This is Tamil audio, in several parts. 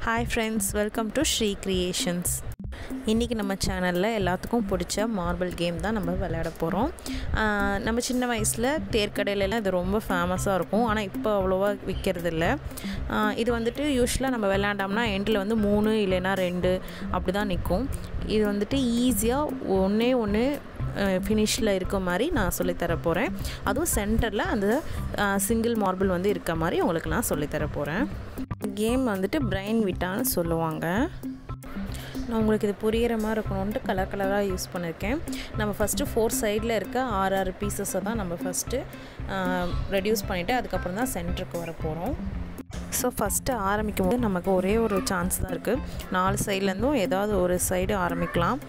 hi friends welcome to Sri creations இன்றைக்கி நம்ம சேனலில் எல்லாத்துக்கும் பிடிச்ச மார்பிள் கேம் தான் நம்ம விளையாட போகிறோம் நம்ம சின்ன வயசில் தேர்க்கடையிலலாம் இது ரொம்ப ஃபேமஸாக இருக்கும் ஆனால் இப்போ அவ்வளோவா விற்கிறது இல்லை இது வந்துட்டு யூஸ்வலாக நம்ம விளையாண்டோம்னா எண்டில் வந்து மூணு இல்லைன்னா ரெண்டு அப்படி தான் நிற்கும் இது வந்துட்டு ஈஸியாக ஒன்றே ஒன்று ஃபினிஷில் இருக்க மாதிரி நான் சொல்லித்தர போகிறேன் அதுவும் சென்டரில் அந்த சிங்கிள் மார்பிள் வந்து இருக்க மாதிரி உங்களுக்கு நான் சொல்லித்தர போகிறேன் கேம் வந்துட்டு பிரைன் விட்டான்னு சொல்லுவாங்க நான் உங்களுக்கு இது புரிகிற மாதிரி இருக்கணுன்ட்டு கலர் கலராக யூஸ் பண்ணியிருக்கேன் நம்ம ஃபஸ்ட்டு ஃபோர் சைடில் இருக்க ஆறு ஆறு பீசஸை தான் நம்ம ஃபஸ்ட்டு ரெடியூஸ் பண்ணிவிட்டு அதுக்கப்புறம் தான் சென்டருக்கு வர போகிறோம் ஸோ ஃபஸ்ட்டு ஆரம்பிக்கும் போது நமக்கு ஒரே ஒரு சான்ஸ் தான் இருக்குது நாலு சைட்லேருந்தும் ஏதாவது ஒரு சைடு ஆரம்பிக்கலாம்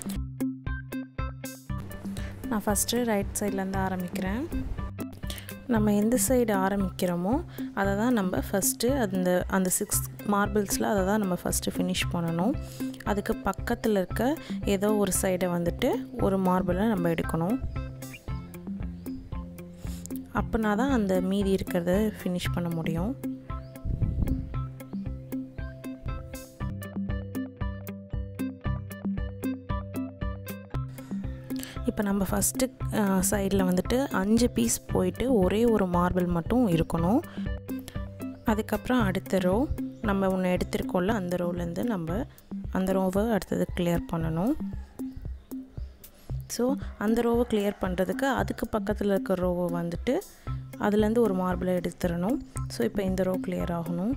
நான் ஃபஸ்ட்டு ரைட் சைட்லேருந்து ஆரம்பிக்கிறேன் நம்ம எந்த சைடு ஆரம்பிக்கிறோமோ அதை தான் நம்ம ஃபஸ்ட்டு அந்த அந்த சிக்ஸ் மார்பிள்ஸில் அதை தான் நம்ம ஃபஸ்ட்டு ஃபினிஷ் பண்ணணும் அதுக்கு பக்கத்தில் இருக்க ஏதோ ஒரு சைடை வந்துட்டு ஒரு மார்பிளை நம்ம எடுக்கணும் அப்படின்னா தான் அந்த மீதி இருக்கிறத ஃபினிஷ் பண்ண முடியும் இப்போ நம்ம ஃபஸ்ட்டு சைடில் வந்துட்டு அஞ்சு பீஸ் போயிட்டு ஒரே ஒரு மார்பிள் மட்டும் இருக்கணும் அதுக்கப்புறம் அடுத்த ரோ நம்ம ஒன்று எடுத்திருக்கோம்ல அந்த ரோலேருந்து நம்ம அந்த ரோவை அடுத்தது கிளியர் பண்ணணும் ஸோ அந்த ரோவை கிளியர் பண்ணுறதுக்கு அதுக்கு பக்கத்தில் இருக்க ரோவை வந்துட்டு அதுலேருந்து ஒரு மார்பிளை எடுத்துடணும் ஸோ இப்போ இந்த ரோ கிளியர் ஆகணும்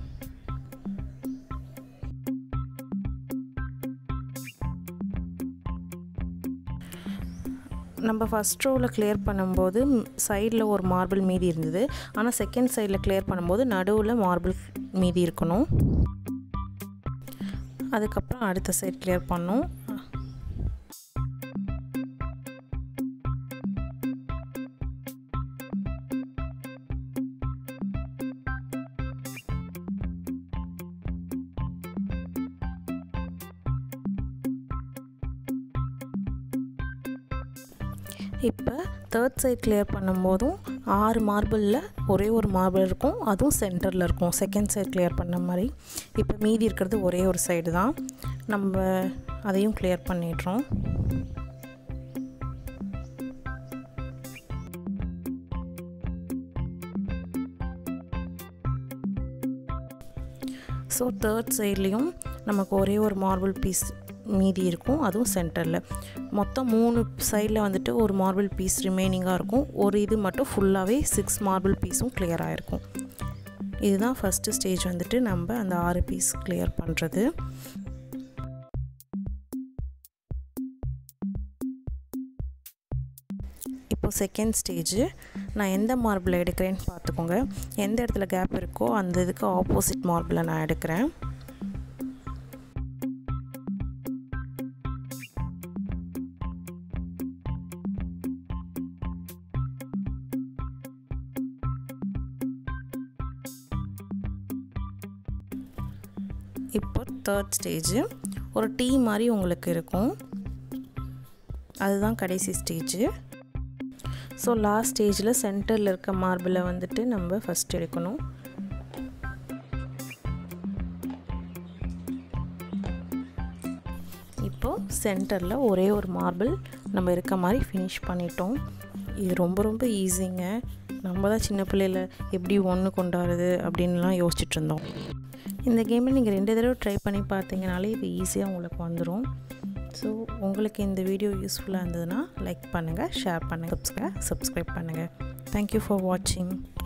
நம்ம ஃபஸ்ட் ரோவில் கிளியர் பண்ணும்போது சைடில் ஒரு மார்பிள் மீதி இருந்தது ஆனால் செகண்ட் சைடில் கிளியர் பண்ணும்போது நடுவில் மார்பிள் மீதி இருக்கணும் அதுக்கப்புறம் அடுத்த சைடு கிளியர் பண்ணோம் இப்போ தேர்ட் சைட் கிளியர் பண்ணும்போதும் ஆறு மார்பிளில் ஒரே ஒரு மார்பிள் இருக்கும் அதுவும் சென்டரில் இருக்கும் செகண்ட் சைட் கிளியர் பண்ண மாதிரி இப்போ மீதி இருக்கிறது ஒரே ஒரு சைடு தான் நம்ம அதையும் கிளியர் பண்ணிடுறோம் ஸோ தேர்ட் சைட்லேயும் நமக்கு ஒரே ஒரு மார்பிள் பீஸ் மீதி இருக்கும் அதுவும் சென்டரில் மொத்தம் மூணு சைடில் வந்துட்டு ஒரு மார்பிள் பீஸ் ரிமைனிங்காக இருக்கும் ஒரு இது மட்டும் ஃபுல்லாகவே சிக்ஸ் மார்பிள் பீஸும் கிளியர் ஆகிருக்கும் இதுதான் ஃபஸ்ட்டு ஸ்டேஜ் வந்துட்டு நம்ம அந்த ஆறு பீஸ் கிளியர் பண்ணுறது இப்போ செகண்ட் ஸ்டேஜு நான் எந்த மார்பிளை எடுக்கிறேன்னு பார்த்துக்கோங்க எந்த இடத்துல கேப் இருக்கோ அந்த இதுக்கு ஆப்போசிட் மார்பிளை நான் எடுக்கிறேன் இப்போ தேர்ட் ஸ்டேஜு ஒரு டீ மாதிரி உங்களுக்கு இருக்கும் அதுதான் கடைசி ஸ்டேஜு ஸோ லாஸ்ட் ஸ்டேஜில் சென்டரில் இருக்க மார்பிளை வந்துட்டு நம்ம ஃபஸ்ட் எடுக்கணும் இப்போது சென்டரில் ஒரே ஒரு மார்பிள் நம்ம இருக்க மாதிரி ஃபினிஷ் பண்ணிட்டோம் இது ரொம்ப ரொம்ப ஈஸிங்க நம்ம தான் சின்ன பிள்ளையில் எப்படி ஒன்று கொண்டாடுறது அப்படின்லாம் யோசிச்சுட்டு இருந்தோம் இந்த கேமை நீங்கள் ரெண்டு தடவை ட்ரை பண்ணி பார்த்தீங்கனாலே இது ஈஸியாக உங்களுக்கு வந்துடும் ஸோ உங்களுக்கு இந்த வீடியோ யூஸ்ஃபுல்லாக இருந்ததுன்னா லைக் பண்ணுங்கள் ஷேர் பண்ணுங்கள் சப்ஸ்கிரைப் சப்ஸ்கிரைப் பண்ணுங்கள் தேங்க்யூ ஃபார் வாட்சிங்